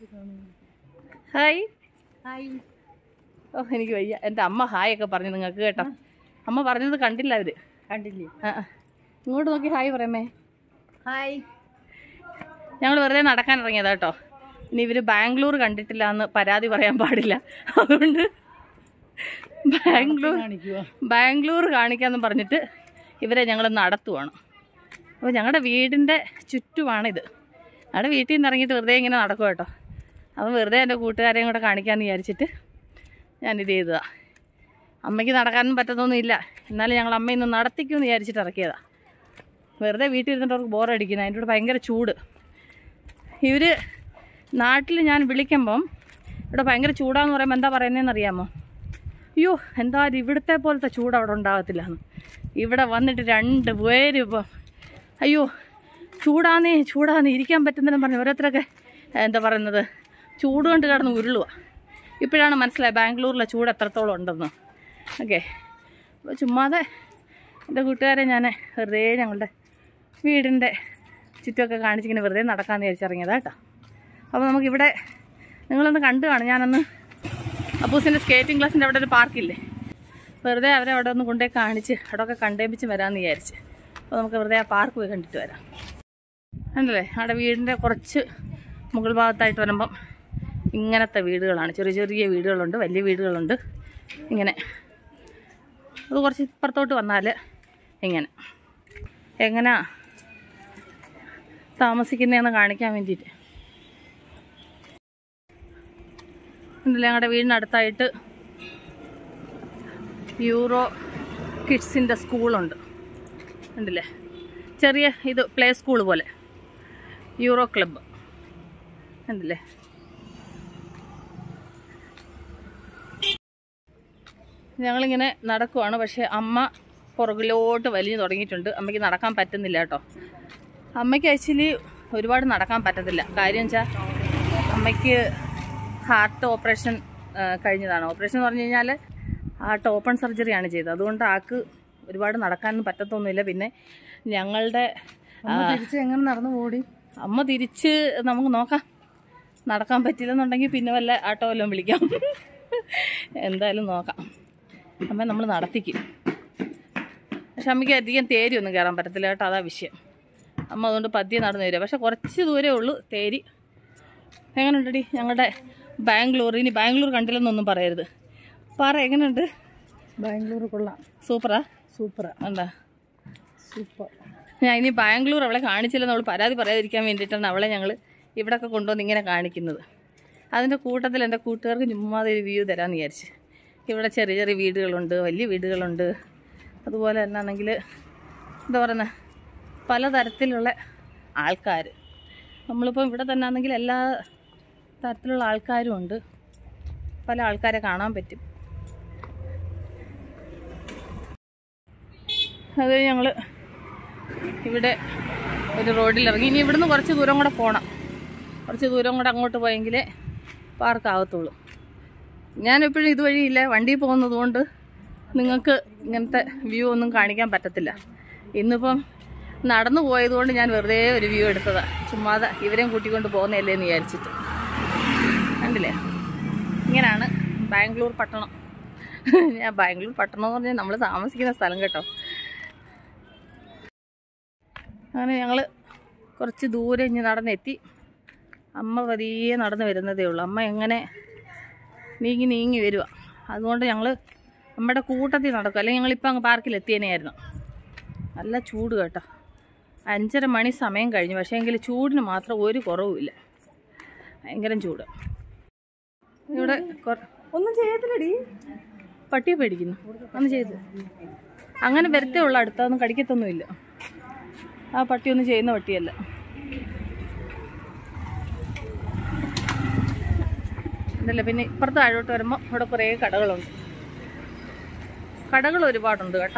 Hi hi ഓ എനിക്ക് വയ്യ എൻ്റെ അമ്മ ഹായ് ഒക്കെ പറഞ്ഞു നിങ്ങൾക്ക് കേട്ടോ അമ്മ പറഞ്ഞത് കണ്ടില്ല അവര് കണ്ടില്ലേ ആ ആ. ഇങ്ങോട്ട് നോക്കി ഹായ് പറയാമേ ഹായ് ഞങ്ങൾ വെറുതെ നടക്കാൻ ഇറങ്ങിയതാ കേട്ടോ ഇനി ഇവര് ബാംഗ്ലൂർ കണ്ടിട്ടില്ല എന്ന് പരാതി പറയാൻ പാടില്ല അതുകൊണ്ട് ബാംഗ്ലൂർ കാണിക്കുവോ ബാംഗ്ലൂർ കാണിക്കാന്ന് പറഞ്ഞിട്ട് ഇവരെ ഞങ്ങൾ നടത്തുവാണ് അപ്പോൾ ഞങ്ങളുടെ വീടിൻ്റെ ചുറ്റുമാണിത് ഞങ്ങളുടെ വീട്ടിൽ നിന്ന് ഇറങ്ങിയിട്ട് വെറുതെ ഇങ്ങനെ നടക്കും കേട്ടോ അപ്പോൾ വെറുതെ എൻ്റെ കൂട്ടുകാരെയും കൂടെ കാണിക്കാമെന്ന് വിചാരിച്ചിട്ട് ഞാനിത് ചെയ്തതാണ് അമ്മയ്ക്ക് നടക്കാനും പറ്റത്തൊന്നുമില്ല എന്നാലും ഞങ്ങൾ അമ്മ ഇന്ന് നടത്തിക്കുമെന്ന് വിചാരിച്ചിട്ട് ഇറക്കിയതാണ് വെറുതെ വീട്ടിൽ ഇരുന്നിട്ട് അവർക്ക് ബോറടിക്കുന്നത് അതിൻ്റെ കൂടെ ഭയങ്കര ചൂട് ഇവർ നാട്ടിൽ ഞാൻ വിളിക്കുമ്പം ഇവിടെ ഭയങ്കര ചൂടാന്ന് പറയുമ്പോൾ എന്താ പറയുന്നതെന്ന് അറിയാമോ അയ്യോ എന്താ ഇത് ഇവിടുത്തെ പോലത്തെ ചൂട് അവിടെ ഉണ്ടാകത്തില്ല എന്ന് ഇവിടെ വന്നിട്ട് രണ്ട് പേര് ഇപ്പം അയ്യോ ചൂടാന്നേ ചൂടാന്നേ ഇരിക്കാൻ പറ്റുന്നില്ലെന്ന് പറഞ്ഞ് ഓരോരുത്തരൊക്കെ എന്താ പറയുന്നത് ചൂട് കൊണ്ട് കിടന്ന് ഉരുളുക ഇപ്പോഴാണ് മനസ്സിലായത് ബാംഗ്ലൂരിലെ ചൂട് എത്രത്തോളം ഉണ്ടെന്ന് ഓക്കെ അപ്പോൾ ചുമ്മാതെ എൻ്റെ കൂട്ടുകാരെ ഞാൻ വെറുതെ ഞങ്ങളുടെ വീടിൻ്റെ ചുറ്റുമൊക്കെ കാണിച്ചിങ്ങനെ വെറുതെ നടക്കാമെന്ന് വിചാരിച്ചിറങ്ങിയതാ കേട്ടോ അപ്പോൾ നമുക്കിവിടെ നിങ്ങളൊന്ന് കണ്ടു കാണും ഞാനൊന്ന് അപ്പൂസിൻ്റെ സ്കേറ്റിംഗ് ക്ലാസ്സിൻ്റെ അവിടെ ഒരു പാർക്കില്ലേ വെറുതെ അവരെ അവിടെ ഒന്ന് കൊണ്ടുപോയി കാണിച്ച് അവിടെയൊക്കെ കണ്ടേപ്പിച്ച് വരാമെന്ന് വിചാരിച്ച് അപ്പോൾ നമുക്ക് വെറുതെ ആ പാർക്ക് പോയി കണ്ടിട്ട് വരാം ഉണ്ടല്ലേ അവിടെ വീടിൻ്റെ കുറച്ച് മുകൾ ഭാഗത്തായിട്ട് വരുമ്പം ഇങ്ങനത്തെ വീടുകളാണ് ചെറിയ ചെറിയ വീടുകളുണ്ട് വലിയ വീടുകളുണ്ട് ഇങ്ങനെ അത് കുറച്ച് ഇപ്പുറത്തോട്ട് വന്നാൽ ഇങ്ങനെ എങ്ങനെയാ താമസിക്കുന്നതെന്ന് കാണിക്കാൻ വേണ്ടിയിട്ട് ഉണ്ടല്ലേ ഞങ്ങളുടെ വീടിനടുത്തായിട്ട് യൂറോ കിഡ്സിൻ്റെ സ്കൂളുണ്ട് ഉണ്ടല്ലേ ചെറിയ ഇത് പ്ലേ സ്കൂൾ പോലെ യൂറോ ക്ലബ്ബ് ഉണ്ടല്ലേ ഞങ്ങളിങ്ങനെ നടക്കുവാണ് പക്ഷേ അമ്മ പുറകിലോട്ട് വലിഞ്ഞു തുടങ്ങിയിട്ടുണ്ട് അമ്മയ്ക്ക് നടക്കാൻ പറ്റുന്നില്ല കേട്ടോ അമ്മയ്ക്ക് ആക്ച്വലി ഒരുപാട് നടക്കാൻ പറ്റത്തില്ല കാര്യം വെച്ചാൽ അമ്മയ്ക്ക് ഹാർട്ട് ഓപ്പറേഷൻ ആ, കഴിഞ്ഞതാണ് ഓപ്പറേഷൻ എന്ന് പറഞ്ഞു കഴിഞ്ഞാൽ ഹാർട്ട് ഓപ്പൺ സർജറിയാണ് ചെയ്തത് അതുകൊണ്ട് ആൾക്ക് ഒരുപാട് നടക്കാനൊന്നും പറ്റത്തൊന്നുമില്ല പിന്നെ ഞങ്ങളുടെ ആ, തിരിച്ച് എങ്ങനെ നടന്നു ഓടി അമ്മ തിരിച്ച് നമുക്ക് നോക്കാം നടക്കാൻ പറ്റില്ലെന്നുണ്ടെങ്കിൽ പിന്നെ വല്ല ആട്ടോ വല്ലതും വിളിക്കാം എന്തായാലും നോക്കാം അമ്മ നമ്മൾ നടത്തിക്കും പക്ഷെ അമ്മയ്ക്ക് അധികം തേരി ഒന്നും കയറാൻ പറ്റത്തില്ല കേട്ടോ അതാ വിഷയം അമ്മ അതുകൊണ്ട് പതിയെ നടന്നു വരിക പക്ഷെ കുറച്ച് ദൂരേ ഉള്ളൂ തേരി എങ്ങനെയുണ്ടടി ഞങ്ങളുടെ ബാംഗ്ലൂർ ഇനി ബാംഗ്ലൂർ കണ്ടില്ലെന്നൊന്നും പറയരുത് പറ എങ്ങനെയുണ്ട് ബാംഗ്ലൂർ കൊള്ളാം സൂപ്പറാ സൂപ്പറാ ഉണ്ടാ സൂപ്പർ ഞാൻ ഇനി ബാംഗ്ലൂർ അവളെ കാണിച്ചില്ലെന്ന് അവൾ പരാതി പറയാതിരിക്കാൻ വേണ്ടിയിട്ടാണ് അവളെ ഞങ്ങൾ ഇവിടെയൊക്കെ കൊണ്ടുവന്ന് ഇങ്ങനെ കാണിക്കുന്നത് അതിൻ്റെ കൂട്ടത്തിൽ എൻ്റെ കൂട്ടുകാർക്ക് ചുമ്മാതെ ഒരു വ്യൂ തരാമെന്ന് വിചാരിച്ച് ഇവിടെ ചെറിയ ചെറിയ വീടുകളുണ്ട് വലിയ വീടുകളുണ്ട് അതുപോലെ തന്നെ ആണെങ്കിൽ എന്താ പറയുന്നത് പലതരത്തിലുള്ള ആൾക്കാർ നമ്മളിപ്പോൾ ഇവിടെ തന്നെ ആണെങ്കിൽ എല്ലാ തരത്തിലുള്ള ആൾക്കാരും ഉണ്ട് പല ആൾക്കാരെ കാണാൻ പറ്റും അത് ഞങ്ങൾ ഇവിടെ ഒരു റോഡിൽ ഇറങ്ങി ഇനി ഇവിടുന്ന് കുറച്ച് ദൂരം കൂടെ പോകണം കുറച്ച് ദൂരം കൂടെ അങ്ങോട്ട് പോയെങ്കിലേ പാർക്ക് ആവത്തുള്ളൂ ഞാനെപ്പോഴും ഇതുവഴിയില്ല വണ്ടി പോകുന്നത് കൊണ്ട് നിങ്ങൾക്ക് ഇങ്ങനത്തെ വ്യൂ ഒന്നും കാണിക്കാൻ പറ്റത്തില്ല ഇന്നിപ്പം നടന്നു പോയതുകൊണ്ട് ഞാൻ വെറുതെ ഒരു വ്യൂ എടുത്തതാ ചുമ്മാതെ ഇവരെയും കൂട്ടിക്കൊണ്ട് പോകുന്നതല്ലേ എന്ന് വിചാരിച്ചിട്ട് കണ്ടില്ലേ ഇങ്ങനെയാണ് ബാംഗ്ലൂർ പട്ടണം ഞാൻ ബാംഗ്ലൂർ പട്ടണം എന്ന് പറഞ്ഞാൽ നമ്മൾ താമസിക്കുന്ന സ്ഥലം കേട്ടോ അങ്ങനെ ഞങ്ങൾ കുറച്ച് ദൂരെ ഇഞ്ഞ് നടന്നെത്തി അമ്മ പതിയെ നടന്നു വരുന്നതേ ഉള്ളൂ അമ്മ എങ്ങനെ നീങ്ങി നീങ്ങി വരുക അതുകൊണ്ട് ഞങ്ങൾ നമ്മുടെ കൂട്ടത്തിൽ നടക്കും അല്ലെങ്കിൽ ഞങ്ങളിപ്പോൾ അങ്ങ് പാർക്കിൽ എത്തിയനെയായിരുന്നു നല്ല ചൂട് കേട്ടോ അഞ്ചര മണി സമയം കഴിഞ്ഞു പക്ഷേ എങ്കിൽ ചൂടിന് മാത്രം ഒരു കുറവുമില്ല ഭയങ്കരം ചൂട് ഇവിടെ കൊറ- ഒന്നും ചെയ്യത്തില്ലടി പട്ടിയെ പേടിക്കുന്നു ഒന്ന് ചെയ്തു അങ്ങനെ വരത്തേ ഉള്ളൂ അടുത്തൊന്നും കടിക്കത്തൊന്നുമില്ല ആ പട്ടിയൊന്നും ചെയ്യുന്ന പട്ടിയല്ല ഇതല്ല പിന്നെ ഇപ്പുറത്ത് താഴോട്ട് വരുമ്പോൾ ഇവിടെ കുറേ കടകളുണ്ട് കടകൾ ഒരുപാടുണ്ട് കേട്ടോ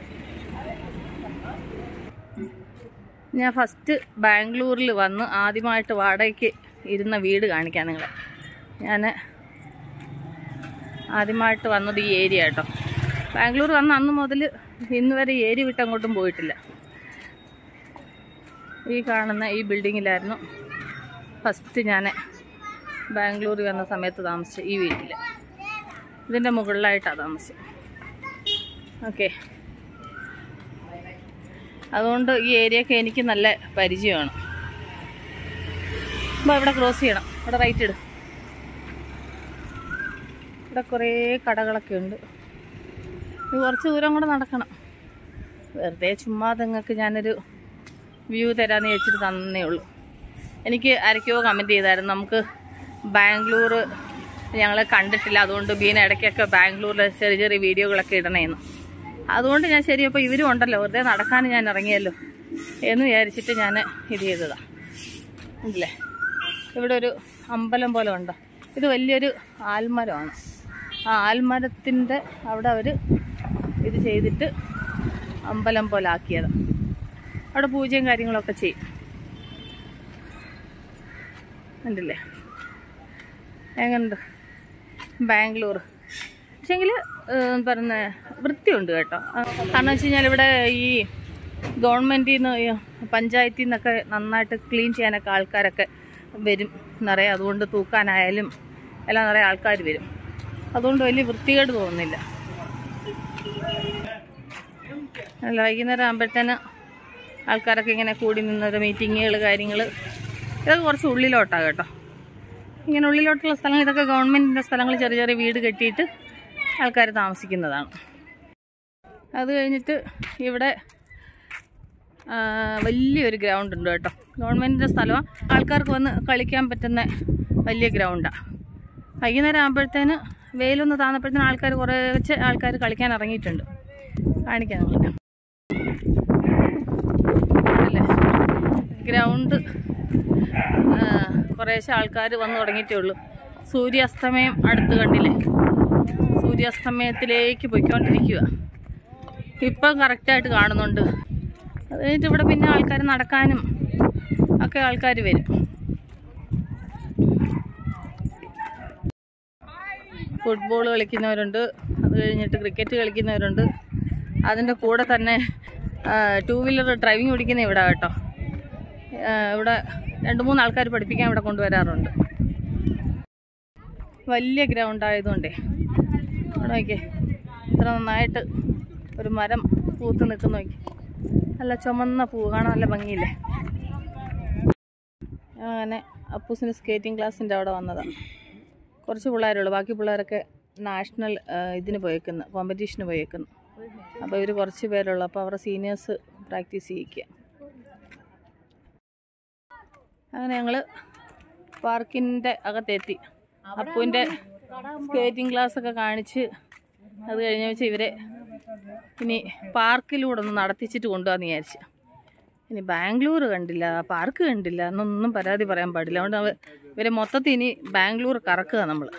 ഞാൻ ഫസ്റ്റ് ബാംഗ്ലൂരിൽ വന്ന് ആദ്യമായിട്ട് വാടകയ്ക്ക് ഇരുന്ന വീട് കാണിക്കാം നിങ്ങളെ ഞാൻ ആദ്യമായിട്ട് വന്നത് ഈ ഏരിയ കേട്ടോ ബാംഗ്ലൂർ വന്ന അന്ന് മുതൽ ഇന്ന് വരെ ഈ ഏരിയ വിട്ട് അങ്ങോട്ടും പോയിട്ടില്ല ഈ കാണുന്ന ഈ ബിൽഡിങ്ങിലായിരുന്നു ഫസ്റ്റ് ഞാൻ ബാംഗ്ലൂർ വന്ന സമയത്ത് താമസിച്ച ഈ വീട്ടിൽ ഇതിൻ്റെ മുകളിലായിട്ടാണ് താമസിച്ചത് ഓക്കെ അതുകൊണ്ട് ഈ ഏരിയയൊക്കെ എനിക്ക് നല്ല പരിചയമാണ് അപ്പോൾ ഇവിടെ ക്രോസ് ചെയ്യണം ഇവിടെ റൈറ്റ് ഇടും ഇവിടെ കുറേ കടകളൊക്കെ ഉണ്ട് ഇത് കുറച്ച് ദൂരം കൂടെ നടക്കണം വെറുതെ ചുമ്മാ നിങ്ങൾക്ക് ഞാനൊരു വ്യൂ തരാമെന്ന് വെച്ചിട്ട് തന്നേ ഉള്ളൂ എനിക്ക് ആരൊക്കെയോ കമൻറ്റ് ചെയ്തായിരുന്നു നമുക്ക് ബാംഗ്ലൂർ ഞങ്ങൾ കണ്ടിട്ടില്ല അതുകൊണ്ട് ബീന ഇടയ്ക്കൊക്കെ ബാംഗ്ലൂരിലെ ചെറിയ ചെറിയ വീഡിയോകളൊക്കെ ഇടണേന്ന് അതുകൊണ്ട് ഞാൻ ശരി അപ്പോൾ ഇവരും ഉണ്ടല്ലോ വെറുതെ നടക്കാൻ ഞാൻ ഇറങ്ങിയല്ലോ എന്ന് വിചാരിച്ചിട്ട് ഞാൻ ഇത് ചെയ്തതാണ് ഉണ്ടല്ലേ ഇവിടെ ഒരു അമ്പലം പോലെ ഉണ്ടോ ഇത് വലിയൊരു ആൽമരമാണ് ആ ആൽമരത്തിൻ്റെ അവിടെ അവർ ഇത് ചെയ്തിട്ട് അമ്പലം പോലെ ആക്കിയത് അവിടെ പൂജയും കാര്യങ്ങളൊക്കെ ചെയ്യും ഉണ്ടല്ലേ എങ്ങനെയുണ്ട് ബാംഗ്ലൂർ പക്ഷേങ്കിൽ പറഞ്ഞ വൃത്തിയുണ്ട് കേട്ടോ ആ, കാരണം വെച്ച് കഴിഞ്ഞാൽ ഇവിടെ ഈ ഗവൺമെൻറ്റിൽ നിന്ന് പഞ്ചായത്തിൽ നിന്നൊക്കെ നന്നായിട്ട് ക്ലീൻ ചെയ്യാനൊക്കെ ആൾക്കാരൊക്കെ വരും നിറയെ അതുകൊണ്ട് തൂക്കാനായാലും എല്ലാം നിറയെ ആൾക്കാർ വരും അതുകൊണ്ട് വലിയ വൃത്തികേട് തോന്നുന്നില്ല അല്ല വൈകുന്നേരം ആകുമ്പോഴത്തേന് ആൾക്കാരൊക്കെ ഇങ്ങനെ കൂടി നിന്നൊരു മീറ്റിങ്ങുകൾ കാര്യങ്ങൾ ഇതൊക്കെ കുറച്ച് ഉള്ളിലോട്ടാണ് കേട്ടോ ഇങ്ങനെ ഉള്ളിലോട്ടുള്ള സ്ഥലങ്ങൾ ഇതൊക്കെ ഗവൺമെൻറ്റിൻ്റെ സ്ഥലങ്ങൾ ചെറിയ ചെറിയ വീട് കെട്ടിയിട്ട് ആൾക്കാർ താമസിക്കുന്നതാണ് അത് കഴിഞ്ഞിട്ട് ഇവിടെ ആ, വലിയൊരു ഗ്രൗണ്ട് ഉണ്ട് കേട്ടോ ഗവൺമെൻറ്റിൻ്റെ സ്ഥലമാണ് ആൾക്കാർക്ക് വന്ന് കളിക്കാൻ പറ്റുന്ന വലിയ ഗ്രൗണ്ടാണ് വൈകുന്നേരം ആകുമ്പോഴത്തേന് വെയിലൊന്ന് താന്നപ്പോഴത്തേന് ആൾക്കാർ കുറച്ച് ആൾക്കാർ കളിക്കാൻ ഇറങ്ങിയിട്ടുണ്ട് കാണിക്കാം നിങ്ങൾ അല്ലേ ഗ്രൗണ്ട് കുറേശ്ശെ ആൾക്കാർ വന്ന് തുടങ്ങിയിട്ടേ ഉള്ളൂ സൂര്യാസ്തമയം അടുത്ത് കണ്ടില്ലേ സൂര്യാസ്തമയത്തിലേക്ക് പോയിക്കൊണ്ടിരിക്കുക ഇപ്പം കറക്റ്റായിട്ട് കാണുന്നുണ്ട് അത് കഴിഞ്ഞിട്ട് ഇവിടെ പിന്നെ ആൾക്കാർ നടക്കാനും ഒക്കെ ആൾക്കാർ വരും ഫുട്ബോൾ കളിക്കുന്നവരുണ്ട് അത് കഴിഞ്ഞിട്ട് ക്രിക്കറ്റ് കളിക്കുന്നവരുണ്ട് അതിൻ്റെ കൂടെ തന്നെ ടൂ വീലർ ഡ്രൈവിംഗ് പഠിക്കുന്ന ഇവിടെ കേട്ടോ ആ, ഇവിടെ രണ്ട് മൂന്ന് ആൾക്കാർ പഠിപ്പിക്കാൻ ഇവിടെ കൊണ്ടുവരാറുണ്ട് വലിയ ഗ്രൗണ്ട് ആയതുകൊണ്ടേ ഇവിടെ നോക്കിയേ ഇത്ര നന്നായിട്ട് ഒരു മരം പൂത്ത് നിൽക്കുന്ന നോക്കി നല്ല ചുമന്ന പൂ കാണാൻ നല്ല ഭംഗിയില്ലേ ഞാൻ അങ്ങനെ അപ്പൂസിന് സ്കേറ്റിംഗ് ക്ലാസ്സിൻ്റെ അവിടെ വന്നതാണ് കുറച്ച് പിള്ളേരുള്ളൂ ബാക്കി പിള്ളേരൊക്കെ നാഷണൽ ആ, ഇതിന് പോയേക്കുന്നു കോമ്പറ്റീഷന് പോയേക്കുന്നു അപ്പോൾ ഇവർ കുറച്ച് പേരുള്ളൂ അപ്പോൾ അവരുടെ സീനിയേഴ്സ് പ്രാക്ടീസ് ചെയ്യിക്കുക അങ്ങനെ ഞങ്ങൾ പാർക്കിൻ്റെ അകത്തെത്തി അപ്പുവിൻ്റെ സ്കേറ്റിംഗ് ക്ലാസ്സൊക്കെ കാണിച്ച് അത് കഴിഞ്ഞ വെച്ച് ഇവരെ ഇനി പാർക്കിലൂടെ ഒന്ന് നടത്തിച്ചിട്ട് കൊണ്ടുപോകാന്ന് വിചാരിച്ചു ഇനി ബാംഗ്ലൂർ കണ്ടില്ല പാർക്ക് കണ്ടില്ല എന്നൊന്നും പരാതി പറയാൻ പാടില്ല അതുകൊണ്ട് അവ- ഇവരെ മൊത്തത്തിൽ ഇനി ബാംഗ്ലൂർ കറക്കുക നമ്മൾ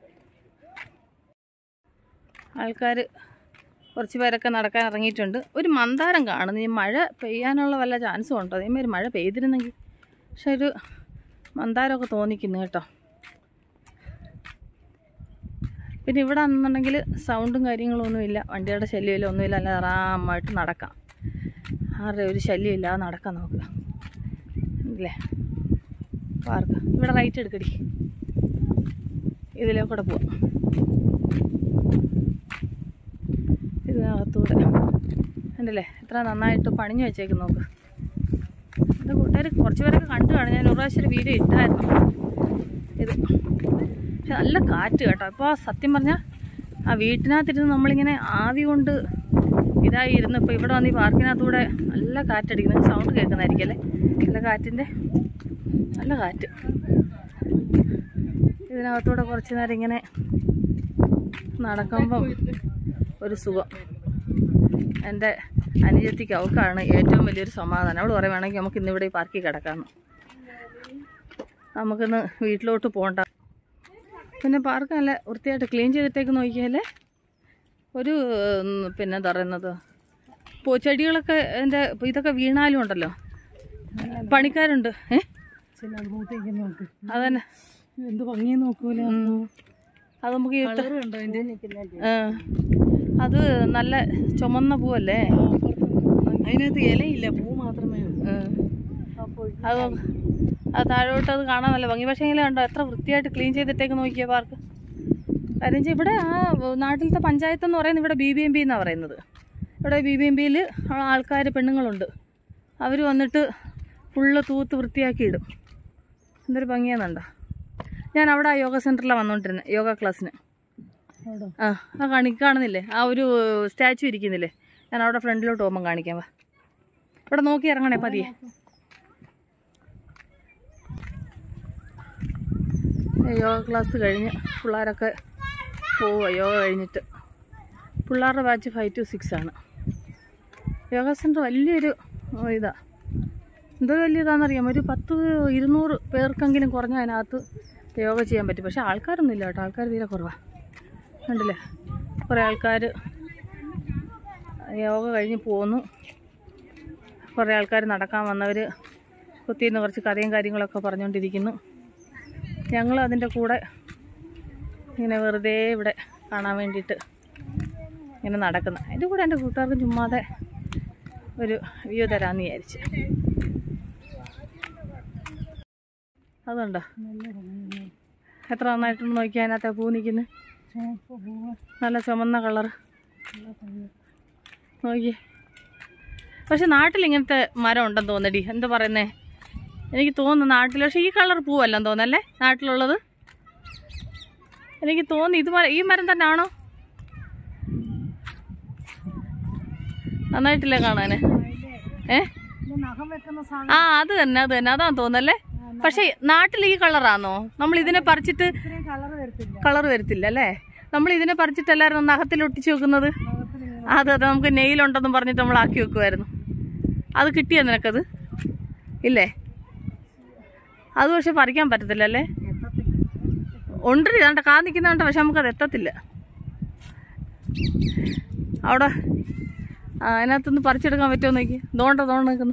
ആൾക്കാർ കുറച്ച് പേരൊക്കെ നടക്കാൻ ഇറങ്ങിയിട്ടുണ്ട് ഒരു മന്ദാരം കാണുന്നു ഈ മഴ പെയ്യാനുള്ള വല്ല ചാൻസും ഉണ്ടോ അതേമാതിരി ഒരു മഴ പെയ്തിരുന്നെങ്കിൽ പക്ഷെ ഒരു മന്ദാരമൊക്കെ തോന്നിക്കുന്നു കേട്ടോ പിന്നെ ഇവിടെ ആണെന്നുണ്ടെങ്കിൽ സൗണ്ടും കാര്യങ്ങളൊന്നും ഇല്ല വണ്ടിയുടെ ശല്യമില്ല ഒന്നുമില്ല അല്ല ആറാമായിട്ട് നടക്കാം ആരുടെ ഒരു ശല്യം ഇല്ലാതെ നടക്കാം നമുക്ക് ഇല്ലേ പാർക്ക് ഇവിടെ റൈറ്റ് എടുക്കടി ഇതിലേ കൂടെ പോവാം ഇതിനകത്തൂടെ ഉണ്ടല്ലേ എത്ര നന്നായിട്ട് പണിഞ്ഞു വെച്ചേക്കും നോക്ക് എൻ്റെ കൂട്ടുകാർ കുറച്ച് പേരൊക്കെ കണ്ടു കാണും ഞാൻ ഒരു പ്രാവശ്യം ഒരു വീഡിയോ ഇട്ടായിരുന്നു ഇത് പക്ഷെ നല്ല കാറ്റ് കേട്ടോ ഇപ്പോൾ സത്യം പറഞ്ഞാൽ ആ വീട്ടിനകത്തിരുന്ന് നമ്മളിങ്ങനെ ആവി കൊണ്ട് ഇതായി ഇരുന്ന് ഇപ്പോൾ ഇവിടെ വന്ന് ഈ പാർക്കിനകത്തൂടെ നല്ല കാറ്റടിക്കുന്നത് സൗണ്ട് കേൾക്കുന്നതായിരിക്കും അല്ലേ നല്ല കാറ്റിൻ്റെ നല്ല കാറ്റ് ഇതിനകത്തൂടെ കുറച്ച് നേരം ഇങ്ങനെ നടക്കുമ്പം ഒരു സുഖം എൻ്റെ അനുജത്തിക്ക് അവൾക്കാണ് ഏറ്റവും വലിയൊരു സമാധാനം അവൾ പറയുവാണെങ്കിൽ നമുക്ക് ഇന്നിവിടെ ഈ പാർക്കിൽ കിടക്കാമെന്ന് നമുക്കിന്ന് വീട്ടിലോട്ട് പോകണ്ട പിന്നെ പാർക്ക് നല്ല വൃത്തിയായിട്ട് ക്ലീൻ ചെയ്തിട്ടേക്ക് നോക്കിയാലേ ഒരു ഉം, പിന്നെ എന്താ പറയുന്നത് പൂച്ചെടികളൊക്കെ എൻ്റെ ഇതൊക്കെ വീണാലും ഉണ്ടല്ലോ പണിക്കാരുണ്ട് ഏ ചില അങ്ങോട്ടേക്ക് നോക്ക് അതന്നെ എന്ത് ഭംഗി നോക്കൂല ഉം. അത് നമുക്ക് ഈ ഇട്ട്- ഉണ്ടോ അതിന്റെ ആ. അത് നല്ല ചുമന്ന പൂവല്ലേ അതിനകത്ത് ഇലയില്ല പൂ മാത്രമേ ഉള്ളൂ ഉം. അത് ആ താഴോട്ട് അത് കാണാൻ നല്ല ഭംഗി പക്ഷേ എങ്കിലും കണ്ടോ എത്ര വൃത്തിയായിട്ട് ക്ലീൻ ചെയ്തിട്ടേക്ക് നോക്കിയ പാർക്ക് കാര്യം വെച്ചാൽ ഇവിടെ ആ നാട്ടിലത്തെ പഞ്ചായത്ത് എന്ന് പറയുന്നത് ഇവിടെ ബി ബി എം ബി എന്നാണ് പറയുന്നത് ഇവിടെ ബി ബി എം ബിയിൽ ആൾക്കാർ പെണ്ണുങ്ങളുണ്ട് അവർ വന്നിട്ട് ഫുള്ള് തൂത്ത് വൃത്തിയാക്കി ഇടും എന്തൊരു ഭംഗിയാണെന്നുണ്ടോ ഞാൻ അവിടെ ആ യോഗ സെൻറ്ററിലാണ് വന്നുകൊണ്ടിരുന്നത് യോഗ ക്ലാസ്സിന് അവിടെ ആ ആ കാണി കാണുന്നില്ലേ ആ ഒരു സ്റ്റാച്ചു ഇരിക്കുന്നില്ലേ ഞാൻ അവിടെ ഫ്രണ്ടിലോട്ട് പോകുമ്പം കാണിക്കാം വാ ഇവിടെ നോക്കി ഇറങ്ങണേ പതിയെ യോഗ ക്ലാസ് കഴിഞ്ഞ് പിള്ളേരൊക്കെ പോവുക യോഗ കഴിഞ്ഞിട്ട് പിള്ളേരുടെ ബാച്ച് ഫൈവ് ടു സിക്സ് ആണ് യോഗ സെൻറ്റർ വലിയൊരു ഓ, ഇതാ എന്തൊരു വലിയ ഇതാണെന്നറിയാം ഒരു പത്ത് ഇരുന്നൂറ് പേർക്കെങ്കിലും കുറഞ്ഞ അതിനകത്ത് യോഗ ചെയ്യാൻ പറ്റും പക്ഷേ ആൾക്കാരൊന്നും ഇല്ല കേട്ടോ ആൾക്കാർ തീരെ കുറവാണ് കണ്ടില്ലേ കുറേ ആൾക്കാർ യോഗ കഴിഞ്ഞ് പോന്നു കുറേ ആൾക്കാർ നടക്കാൻ വന്നവർ കുത്തിയിരുന്ന് കുറച്ച് കഥയും കാര്യങ്ങളൊക്കെ പറഞ്ഞുകൊണ്ടിരിക്കുന്നു ഞങ്ങൾ അതിൻ്റെ കൂടെ ഇങ്ങനെ വെറുതെ ഇവിടെ കാണാൻ വേണ്ടിയിട്ട് ഇങ്ങനെ നടക്കുന്നു അതിൻ്റെ കൂടെ എൻ്റെ കൂട്ടുകാർക്ക് ചുമ്മാതെ ഒരു വ്യൂ തരാമെന്ന് വിചാരിച്ച് അതുണ്ടോ നല്ല ഭംഗിയാണ് എത്ര നന്നായിട്ടൊന്ന് നോക്കിയാൽ അതിനകത്ത് പൂ നിൽക്കുന്നു ചുവപ്പ് പൂവ് നല്ല ചുമന്ന കളറ് നല്ല ഭംഗി നോക്കിയേ പക്ഷെ നാട്ടിൽ ഇങ്ങനത്തെ മരം ഉണ്ടെന്ന് തോന്നടി എന്താ പറയുന്നേ എനിക്ക് തോന്നുന്നു നാട്ടിൽ പക്ഷെ ഈ കളർ പൂവല്ലെന്ന് തോന്നല്ലേ നാട്ടിലുള്ളത് എനിക്ക് തോന്നി ഇത് മരം- ഈ മരം തന്നെ ആണോ നന്നായിട്ടില്ലേ കാണാന് ഏ ഇത് നഖം വെക്കുന്ന സാധനം ആ അത് തന്നെ അത് തന്നെ അതാന്ന് തോന്നല്ലേ പക്ഷെ നാട്ടിൽ ഈ കളറാണോ നമ്മൾ ഇതിനെ പറിച്ചിട്ട് ഇത്രയും കളർ വരത്തില്ല കളർ വരത്തില്ല അല്ലേ നമ്മൾ ഇതിനെ പറിച്ചിട്ട് എല്ലാവരും നഖത്തിൽ ഒട്ടിച്ച് വെക്കുന്നത് നഖത്തിൽ ഇങ്ങനെ അതെ അതെ നമുക്ക് നെയിലുണ്ടെന്നും പറഞ്ഞിട്ട് നമ്മൾ ആക്കി വെക്കുമായിരുന്നു അത് കിട്ടിയോ നിനക്കത് ഇല്ലേ അത് പക്ഷെ പറിക്കാൻ പറ്റത്തില്ല അല്ലേ എത്തത്തില്ല ഉണ്ട് ഇതാണ്ട് കാ നിൽക്കുന്നുണ്ട് പക്ഷെ നമുക്കത് എത്തത്തില്ല അവിടെ ആ, അതിനകത്തുനിന്ന് പറിച്ചെടുക്കാൻ പറ്റുമോ നോക്കി ദോണ്ട ദോണ്ട നിൽക്കുന്നു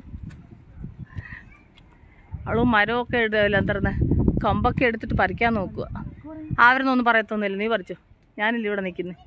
അവള് മരമൊക്കെ ഇടുകയല്ല എന്തറന്നെ കമ്പൊക്കെ എടുത്തിട്ട് പറിക്കാൻ നോക്കുക അവരൊന്നും ഒന്നും പറയത്തൊന്നുമില്ല നീ പറിച്ചോ ഞാനില്ല ഇവിടെ നിൽക്കുന്നത്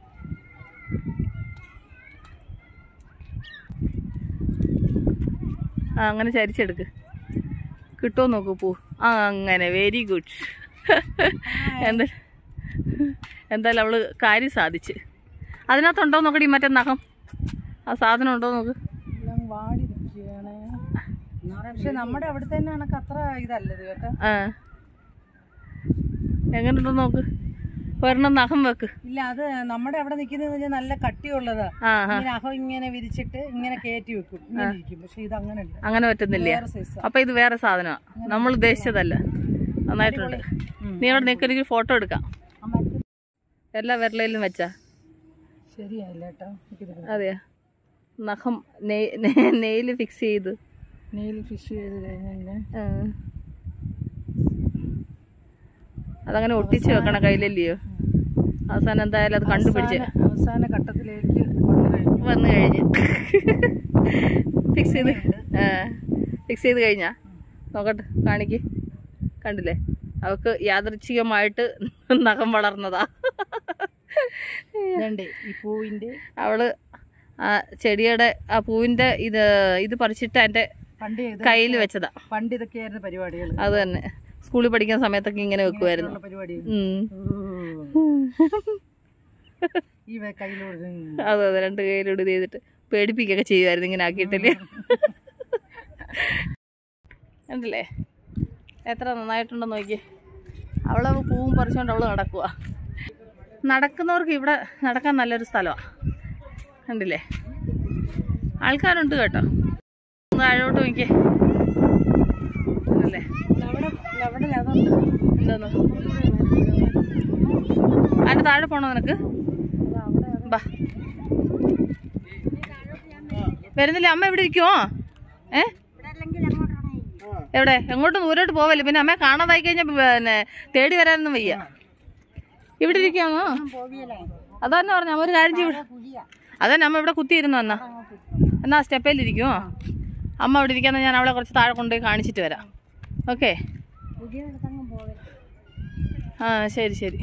ആ അങ്ങനെ ചരിച്ചെടുക്ക് കിട്ടുമോ നോക്കൂ പൂ ആ അങ്ങനെ വെരി ഗുഡ് എന്താ എന്തായാലും അവള് കാര്യം സാധിച്ച് അതിനകത്തുണ്ടോ നോക്കടി മറ്റേ നഖം ആ സാധനം ഉണ്ടോ നോക്ക് എല്ലാം വാടി നിൽക്കുകയാണ് പക്ഷെ നമ്മുടെ അവിടെ തന്നെ കണക്ക് അത്ര ഇതല്ലത് കേട്ടോ ആ എങ്ങനെയുണ്ടോ നോക്ക് ഒരെണ്ണം നഖം വെക്ക് ഇല്ല അത് നമ്മുടെ അവിടെ നിൽക്കുന്നത് പറഞ്ഞാൽ നല്ല കട്ടിയുള്ളതാ ആ ആ ഇങ്ങനെ അഹം ഇങ്ങനെ വിരിച്ചിട്ട് ഇങ്ങനെ കയറ്റി വെക്കും ഇങ്ങനെ ഇരിക്കും പക്ഷെ ഇത് അങ്ങനല്ല അങ്ങനെ പറ്റുന്നില്ല വേറെ സൈസാ അപ്പൊ ഇത് വേറെ സാധനമാണ് നമ്മൾ ഉദ്ദേശിച്ചതല്ല നന്നായിട്ടുണ്ട് നീ അവിടെ നിൽക്കൊരു ഫോട്ടോ എടുക്കാം എല്ലാ വിരലയിലും വെച്ചാ ശരിയായില്ല കേട്ടോ എനിക്കിത് അതെയാ നഖം നെയിൽ ഫിക്സ് ചെയ്ത് നെയിൽ ഫിഷ് ചെയ്ത് കഴിഞ്ഞാൽ ആ. അതങ്ങനെ ഒട്ടിച്ച് വെക്കണം കയ്യിലല്ലയോ അവസാനം എന്തായാലും അത് കണ്ടുപിടിച്ച് അവസാന ഘട്ടത്തിലേക്ക് വന്നു കഴിഞ്ഞു വന്നു കഴിഞ്ഞ് ഫിക്സ് ചെയ്ത് ആ ഫിക്സ് ചെയ്ത് കഴിഞ്ഞാ നോക്കട്ടെ കാണിക്ക് കണ്ടില്ലേ അവക്ക് യാദൃച്ഛികമായിട്ട് നഖം വളർന്നതാ വേണ്ടേ ഈ പൂവിന്റെ അവള് ആ ചെടിയുടെ ആ പൂവിന്റെ ഇത് ഇത് പറിച്ചിട്ട് എൻ്റെ പണ്ട് ഇത് കയ്യിൽ വെച്ചതാ പണ്ട് ഇതൊക്കെയായിരുന്നു പരിപാടികൾ അത് തന്നെ സ്കൂളിൽ പഠിക്കുന്ന സമയത്തൊക്കെ ഇങ്ങനെ വെക്കുമായിരുന്നു പരിപാടികൾ ഉം. ഈ വെ- കയ്യിലോട് അതെ അതെ രണ്ട് കയ്യിലൂടെ ഇത് ചെയ്തിട്ട് പേടിപ്പിക്കുകയൊക്കെ ചെയ്യുമായിരുന്നു ഇങ്ങനെ ആക്കിയിട്ടില്ലേ കണ്ടില്ലേ എത്ര നന്നായിട്ടുണ്ടെന്ന് നോക്കിയേ അവളെ പൂവും പറിച്ചുകൊണ്ട് അവള് നടക്കുക നടക്കുന്നവർക്ക് ഇവിടെ നടക്കാൻ നല്ലൊരു സ്ഥലമാണ് കണ്ടില്ലേ ആൾക്കാരുണ്ട് കേട്ടോ ഒന്ന് താഴോട്ട് നോക്കിയേ അല്ലേ അവിടെ അവിടെ അതുണ്ട് എന്താന്ന് അതിന്റെ താഴെ പോണോ നിനക്ക് ബാ വരുന്നില്ല അമ്മ ഇവിടെ ഇരിക്കുമോ ഏ എവിടെ എങ്ങോട്ടും ദൂരോട്ട് പോവല്ലേ പിന്നെ അമ്മ കാണാതായി കഴിഞ്ഞാൽ പിന്നെ തേടി വരാനൊന്നും വയ്യ ഇവിടെ ഇരിക്കാമോ അതന്നെ പറഞ്ഞു അമ്മ ഒരു കാര്യം ചെയ്യും അതന്നെ അമ്മ ഇവിടെ കുത്തിയിരുന്നു എന്നാ എന്നാ സ്റ്റെപ്പയിൽ ഇരിക്കുമോ അമ്മ ഇവിടെ ഇരിക്കുന്ന ഞാൻ അവളെ കുറച്ച് താഴെ കൊണ്ടുപോയി കാണിച്ചിട്ട് വരാം ഓക്കെ ആ ശരി ശരി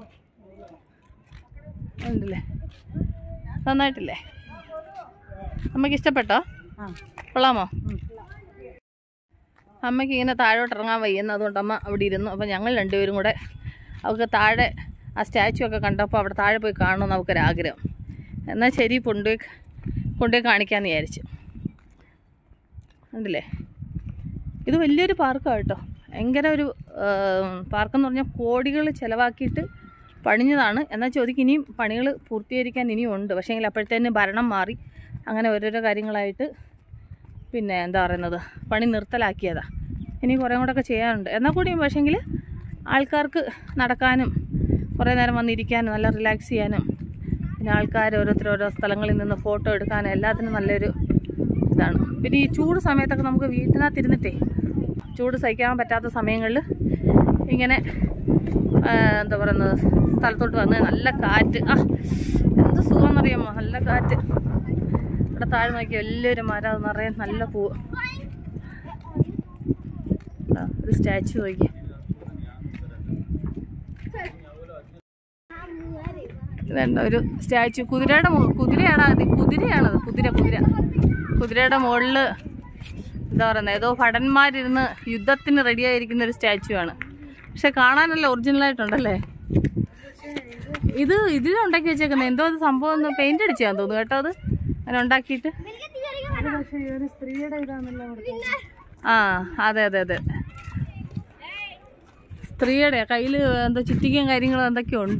ഉണ്ടല്ലേ നന്നായിട്ടില്ലേ അമ്മയ്ക്ക് ഇഷ്ടപ്പെട്ടോ ആ കൊള്ളാമോ അമ്മയ്ക്ക് ഇങ്ങനെ താഴോട്ട് ഇറങ്ങാൻ വയ്യെന്ന് അതുകൊണ്ട് അമ്മ അവിടെ ഇരുന്നു അപ്പോൾ ഞങ്ങൾ രണ്ടുപേരും കൂടെ അവൾക്ക് താഴെ ആ സ്റ്റാച്ചു ഒക്കെ കണ്ടപ്പോൾ അവിടെ താഴെ പോയി കാണണമെന്ന് അവൾക്കൊരാഗ്രഹം എന്നാൽ ശരി കൊണ്ടുപോയി കൊണ്ടുപോയി കാണിക്കാമെന്ന് വിചാരിച്ചു ഉണ്ടല്ലേ ഇത് വലിയൊരു പാർക്കാണ് കേട്ടോ ഭയങ്കര ഒരു പാർക്കെന്ന് പറഞ്ഞാൽ കോടികൾ ചിലവാക്കിയിട്ട് പണിഞ്ഞതാണ് എന്നാൽ ചോദിക്കും ഇനിയും പണികൾ പൂർത്തീകരിക്കാൻ ഇനിയും ഉണ്ട് പക്ഷേ എങ്കിൽ അപ്പോഴത്തേന് ഭരണം മാറി അങ്ങനെ ഓരോരോ കാര്യങ്ങളായിട്ട് പിന്നെ എന്താ പറയുന്നത് പണി നിർത്തലാക്കിയതാ ഇനി കുറേ കൂടെയൊക്കെ ചെയ്യാനുണ്ട് എന്നാൽ കൂടിയും പക്ഷേങ്കിൽ ആൾക്കാർക്ക് നടക്കാനും കുറേ നേരം വന്നിരിക്കാനും നല്ല റിലാക്സ് ചെയ്യാനും പിന്നെ ആൾക്കാർ ഓരോരുത്തർ ഓരോ സ്ഥലങ്ങളിൽ നിന്ന് ഫോട്ടോ എടുക്കാനും എല്ലാത്തിനും നല്ലൊരു ഇതാണ് പിന്നെ ഈ ചൂട് സമയത്തൊക്കെ നമുക്ക് വീട്ടിനകത്തിരുന്നിട്ടേ ചൂട് സഹിക്കാൻ പറ്റാത്ത സമയങ്ങളിൽ ഇങ്ങനെ ആ, എന്താ പറയുന്നത് സ്ഥലത്തോട്ട് വന്ന് നല്ല കാറ്റ് ആ എന്ത് സുഖമെന്നറിയാമോ നല്ല കാറ്റ് ഇവിടെ താഴെ നോക്കി വലിയൊരു മരം അത് നിറയെ നല്ല പൂവ് ദാ, ഒരു സ്റ്റാച്ചു നോക്കി ഇതുണ്ട് ഒരു സ്റ്റാച്ചു കുതിരയുടെ മു- കുതിരയാണ് അത് കുതിരയാണത് കുതിര കുതിര കുതിരയുടെ മുകളിൽ എന്താ പറയുന്നത് ഏതോ ഭടന്മാരിരുന്ന് യുദ്ധത്തിന് റെഡിയായിരിക്കുന്ന ഒരു സ്റ്റാച്ചു ആണ് പക്ഷെ കാണാനല്ല ഒറിജിനലായിട്ടുണ്ടല്ലേ ഇത് ഇതിലുണ്ടാക്കി വെച്ചേക്കുന്നത് എന്തോ അത് സംഭവം പെയിന്റ് അടിച്ചാന്ന് തോന്നുന്നു കേട്ടോ അത് അങ്ങനെ ഉണ്ടാക്കിയിട്ട് ഇത് പക്ഷേ ഈ ഒരു സ്ത്രീയുടെ ഇതാണല്ലോ അവിടുത്തെ ആ അതെ അതെ അതെ സ്ത്രീയുടെ കയ്യിൽ എന്തോ ചുറ്റിക്കയും കാര്യങ്ങളും എന്തൊക്കെയോ ഉണ്ട്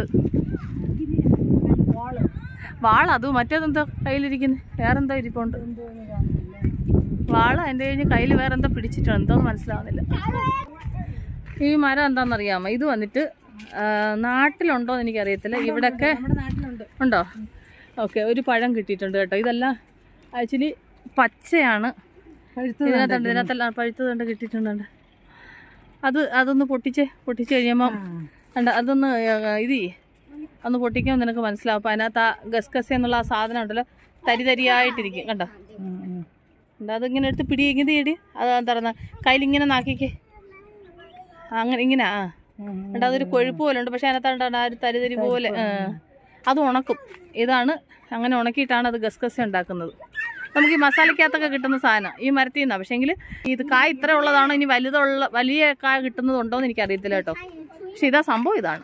വാള് വാള അത് മറ്റേതെന്തോ കയ്യിലിരിക്കുന്നത് വേറെന്തോ ഇരിപ്പുണ്ട് എന്തോന്ന് കാണുന്നില്ല വാള എൻ്റെ കഴിഞ്ഞ് കയ്യിൽ വേറെ എന്തോ പിടിച്ചിട്ടുണ്ട് എന്തോ മനസ്സിലാവുന്നില്ല ഈ മരം എന്താണെന്നറിയാമോ ഇത് വന്നിട്ട് ആ, നാട്ടിലുണ്ടോ എന്ന് എനിക്കറിയത്തില്ല ഇവിടെയൊക്കെ നമ്മുടെ നാട്ടിലുണ്ട് ഉണ്ടോ ഓക്കെ ഒരു പഴം കിട്ടിയിട്ടുണ്ട് കേട്ടോ ഇതെല്ലാം ആക്ച്വലി പച്ചയാണ് പഴുത്തത് ഇതിനകത്തുണ്ട് ഇതിനകത്തെല്ലാം പഴുത്തതുണ്ട് കിട്ടിയിട്ടുണ്ട് അത് അതൊന്ന് പൊട്ടിച്ച് പൊട്ടിച്ച് കഴിയുമ്പം കണ്ട അതൊന്ന് ഏ, ഇത് ചെയ്യ്. ഒന്ന് പൊട്ടിക്കുമ്പോൾ നിനക്ക് മനസ്സിലാവും അപ്പം അതിനകത്ത് ആ ഗസ്ഗസ എന്നുള്ള ആ സാധനം ഉണ്ടല്ലോ തരി തരിയായിട്ടിരിക്കും കണ്ടോ എന്താ അതിങ്ങനെ എടുത്ത് പിടി ഇങ്ങനെ ഇടി അത് എന്താ പറയുക കയ്യിലിങ്ങനെ നാക്കിക്കേ അങ്ങനെ ഇങ്ങനെ ആ കണ്ടോ അതൊരു കൊഴുപ്പ് പോലെ ഉണ്ട് പക്ഷെ അതിനകത്ത് കണ്ടോ ആ ഒരു തരി തരി പോലെ ആ. അത് ഉണക്കും ഇതാണ് അങ്ങനെ ഉണക്കിയിട്ടാണ് അത് ഗസ്ഗസ ഉണ്ടാക്കുന്നത് നമുക്ക് ഈ മസാലയ്ക്കകത്തൊക്കെ കിട്ടുന്ന സാധനം ഈ മരത്തിൽ നിന്നാണ് പക്ഷേങ്കിൽ ഇത് കായ് ഇത്ര ഉള്ളതാണോ ഇനി വലുതുള്ള വലിയ കായ കിട്ടുന്നതുണ്ടോ എന്ന് എനിക്കറിയത്തില്ല കേട്ടോ പക്ഷെ ഇതാ സംഭവം ഇതാണ്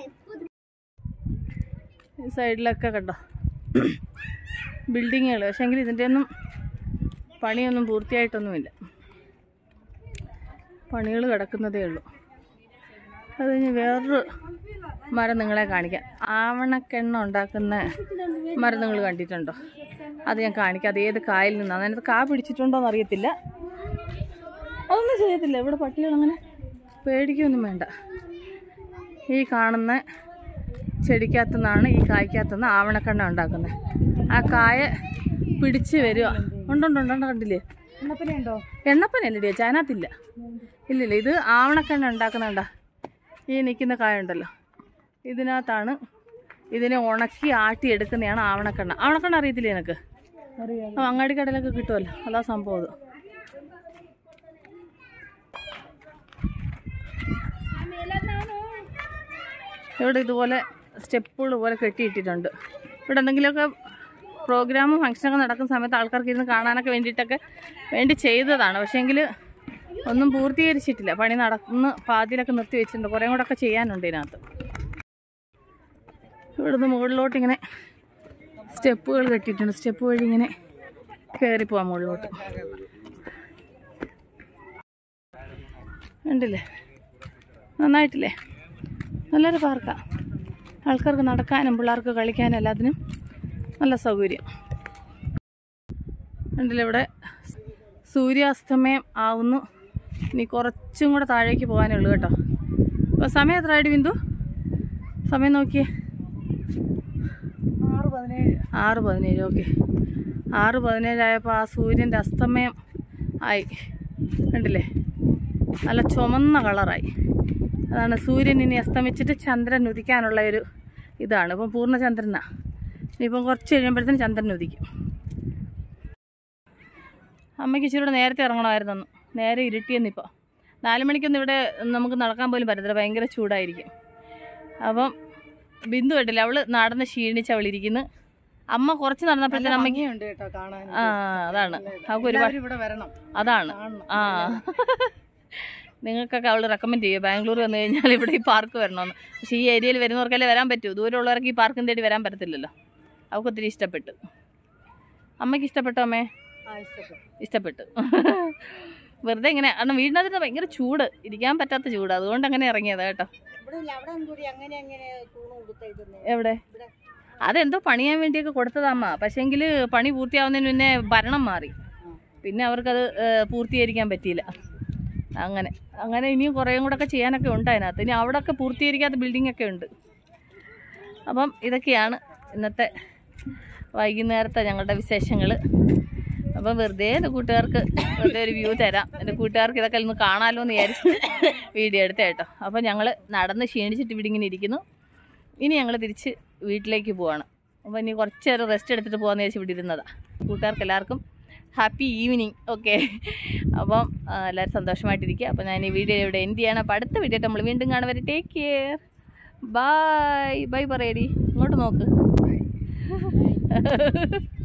ഈ സൈഡിലൊക്കെ കണ്ടോ ബിൽഡിങ്ങുകൾ പക്ഷേങ്കിൽ ഇതിൻ്റെ ഒന്നും പണിയൊന്നും പൂർത്തിയായിട്ടൊന്നുമില്ല പണികൾ കിടക്കുന്നതേ ഉള്ളൂ അത് കഴിഞ്ഞ് വേറൊരു മരം നിങ്ങളെ കാണിക്കാം ആവണക്കെണ്ണ ഉണ്ടാക്കുന്ന മരം നിങ്ങൾ കണ്ടിട്ടുണ്ടോ അത് ഞാൻ കാണിക്കാം അത് ഏത് കായിൽ നിന്നാണ് അതിനകത്ത് കാ പിടിച്ചിട്ടുണ്ടോ എന്ന് അറിയത്തില്ല അതൊന്നും ചെയ്യത്തില്ല ഇവിടെ പട്ടികൾ അങ്ങനെ പേടിക്കൊന്നും വേണ്ട ഈ കാണുന്ന ചെടിക്കകത്തു നിന്നാണ് ഈ കായ്ക്കകത്തു നിന്ന് ആവണക്കെണ്ണ ഉണ്ടാക്കുന്നത് ആ കായ പിടിച്ച് വരിക ഉണ്ടുണ്ടുണ്ടോ കണ്ടില്ലേ എണ്ണപ്പന ഉണ്ടോ എണ്ണപ്പനല്ലടി അതിനകത്തില്ല ഇല്ലില്ല ഇത് ആവണക്കെണ്ണ ഉണ്ടാക്കുന്നുണ്ടാ ഈ നിൽക്കുന്ന കായ ഉണ്ടല്ലോ ഇതിനകത്താണ് ഇതിനെ ഉണക്കി ആട്ടി എടുക്കുന്നതാണ് ആവണക്കെണ്ണ ആവണക്കെണ്ണ അറിയത്തില്ലേ നിനക്ക് അറിയാം ആ അങ്ങാടി കടയിലൊക്കെ കിട്ടുമല്ലോ അതാ സംഭവം ഇത് ഇവിടെ ഇതുപോലെ സ്റ്റെപ്പുകൾ പോലെ കെട്ടിയിട്ടിട്ടുണ്ട് ഇവിടെ എന്തെങ്കിലുമൊക്കെ പ്രോഗ്രാമും ഫംഗ്ഷനൊക്കെ നടക്കുന്ന സമയത്ത് ആൾക്കാർക്ക് ഇരുന്ന് കാണാനൊക്കെ വേണ്ടിയിട്ടൊക്കെ വേണ്ടി ചെയ്തതാണ് പക്ഷേങ്കിൽ ഒന്നും പൂർത്തീകരിച്ചിട്ടില്ല പണി നടന്ന് പാതിയിലൊക്കെ നിർത്തി വെച്ചിട്ടുണ്ട് കുറേ കൂടെ ഒക്കെ ചെയ്യാനുണ്ട് ഇതിനകത്ത് ഇവിടുന്ന് മുകളിലോട്ട് ഇങ്ങനെ സ്റ്റെപ്പുകൾ കെട്ടിയിട്ടുണ്ട് സ്റ്റെപ്പ് വഴി ഇങ്ങനെ കയറി പോവാം മുകളിലോട്ട് ഉണ്ടല്ലേ നന്നായിട്ടില്ലേ നല്ലൊരു പാർക്കാണ് ആൾക്കാർക്ക് നടക്കാനും പിള്ളേർക്ക് കളിക്കാനും എല്ലാത്തിനും നല്ല സൗകര്യം ഉണ്ടല്ലേ ഇവിടെ സൂര്യാസ്തമയം ആവുന്നു ഇനി കുറച്ചും കൂടെ താഴേക്ക് പോകാനേ ഉള്ളൂ കേട്ടോ അപ്പോൾ സമയം എത്ര ആയിട്ട് ബിന്ദു സമയം നോക്കിയേ ആറ് പതിനേഴ് ആറ് പതിനേഴ് ഓക്കെ ആറ് പതിനേഴായപ്പോൾ ആ സൂര്യൻ്റെ അസ്തമയം ആയി കണ്ടില്ലേ നല്ല ചുമന്ന കളറായി അതാണ് സൂര്യൻ ഇനി അസ്തമിച്ചിട്ട് ചന്ദ്രൻ ഉദിക്കാനുള്ള ഒരു ഇതാണ് ഇപ്പം പൂർണ്ണചന്ദ്രനാ ഇനിയിപ്പം കുറച്ച് കഴിയുമ്പോഴത്തേന് ചന്ദ്രൻ ഉദിക്കും അമ്മയ്ക്ക് ഇച്ചിരി കൂടെ നേരത്തെ ഇറങ്ങണമായിരുന്നു നേരെ ഇരുട്ടിയെന്നിപ്പോൾ നാല് മണിക്കൊന്നും ഇവിടെ നമുക്ക് നടക്കാൻ പോലും പറ്റത്തില്ല ഭയങ്കര ചൂടായിരിക്കും അപ്പം ബിന്ദു കേട്ടില്ല അവള് നടന്ന് ക്ഷീണിച്ച് അവളിരിക്കുന്നു അമ്മ കുറച്ച് നടന്നപ്പോഴത്തേനും അമ്മയ്ക്ക് ഭംഗിയുണ്ട് കേട്ടോ കാണാൻ ആ അതാണ് അവൾക്ക് ഒരുപാട് എല്ലാവരും ഇവിടെ വരണം അതാണ് കാണണം ആ നിങ്ങൾക്കൊക്കെ അവൾ റെക്കമെൻഡ് ചെയ്യും ബാംഗ്ലൂർ വന്നു കഴിഞ്ഞാൽ ഇവിടെ ഈ പാർക്ക് വരണമെന്ന് പക്ഷേ ഈ ഏരിയയിൽ വരുന്നവർക്കല്ലേ വരാൻ പറ്റൂ ദൂരമുള്ളവർക്ക് ഈ പാർക്കും തേടി വരാൻ പറ്റത്തില്ലല്ലോ അവൾക്ക് ഒത്തിരി ഇഷ്ടപ്പെട്ടു അമ്മയ്ക്ക് ഇഷ്ടപ്പെട്ടോ അമ്മേ ആ ഇഷ്ടപ്പെട്ടു ഇഷ്ടപ്പെട്ടു വെറുതെ ഇങ്ങനെ കാരണം വീടിനകത്ത് ഭയങ്കര ചൂട് ഇരിക്കാൻ പറ്റാത്ത ചൂട് അതുകൊണ്ട് അങ്ങനെ ഇറങ്ങിയത് കേട്ടോ ഇവിടെ ഇല്ല അവിടെ കൂടി അങ്ങനെ അങ്ങനെ തൂണ് കൊടുത്തേക്കുന്നത് എവിടെ ഇവിടെ അതെന്തോ പണിയാൻ വേണ്ടിയൊക്കെ കൊടുത്തതാമ്മ പക്ഷേങ്കിൽ പണി പൂർത്തിയാവുന്നതിന് മുന്നേ ഭരണം മാറി പിന്നെ അവർക്കത് ഏഹ്, പൂർത്തീകരിക്കാൻ പറ്റിയില്ല അങ്ങനെ അങ്ങനെ ഇനിയും കുറേയും കൂടെ ഒക്കെ ചെയ്യാനൊക്കെ ഉണ്ട് അതിനകത്ത് ഇനി അവിടെയൊക്കെ പൂർത്തീകരിക്കാത്ത ബിൽഡിംഗ് ഒക്കെ ഉണ്ട് അപ്പം ഇതൊക്കെയാണ് ഇന്നത്തെ വൈകുന്നേരത്തെ ഞങ്ങളുടെ വിശേഷങ്ങൾ അപ്പം വെറുതെ എൻ്റെ കൂട്ടുകാർക്ക് വെറുതെ ഒരു വ്യൂ തരാം എൻ്റെ കൂട്ടുകാർക്ക് ഇതൊക്കെ ഒന്ന് കാണാമല്ലോ എന്ന് വിചാരിച്ച് വീഡിയോ എടുത്ത കേട്ടോ അപ്പം ഞങ്ങൾ നടന്ന് ക്ഷീണിച്ചിട്ട് ഇവിടെ ഇങ്ങനെ ഇരിക്കുന്നു ഇനി ഞങ്ങൾ തിരിച്ച് വീട്ടിലേക്ക് പോവാണ് അപ്പോൾ ഇനി കുറച്ച് നേരം റെസ്റ്റ് എടുത്തിട്ട് പോകാമെന്ന് വിചാരിച്ച് ഇവിടെ ഇരുന്നതാണ് കൂട്ടുകാർക്ക് എല്ലാവർക്കും ഹാപ്പി ഈവനിങ് ഓക്കെ അപ്പം ആ, എല്ലാവരും സന്തോഷമായിട്ടിരിക്കുക അപ്പോൾ ഞാൻ ഈ വീഡിയോ ഇവിടെ എൻഡ് ചെയ്യണം അപ്പോൾ അടുത്ത വീഡിയോ നമ്മൾ വീണ്ടും കാണാൻ വരെ ടേക്ക് കെയർ ബൈ ബൈ പറയടി ഇങ്ങോട്ട് നോക്ക്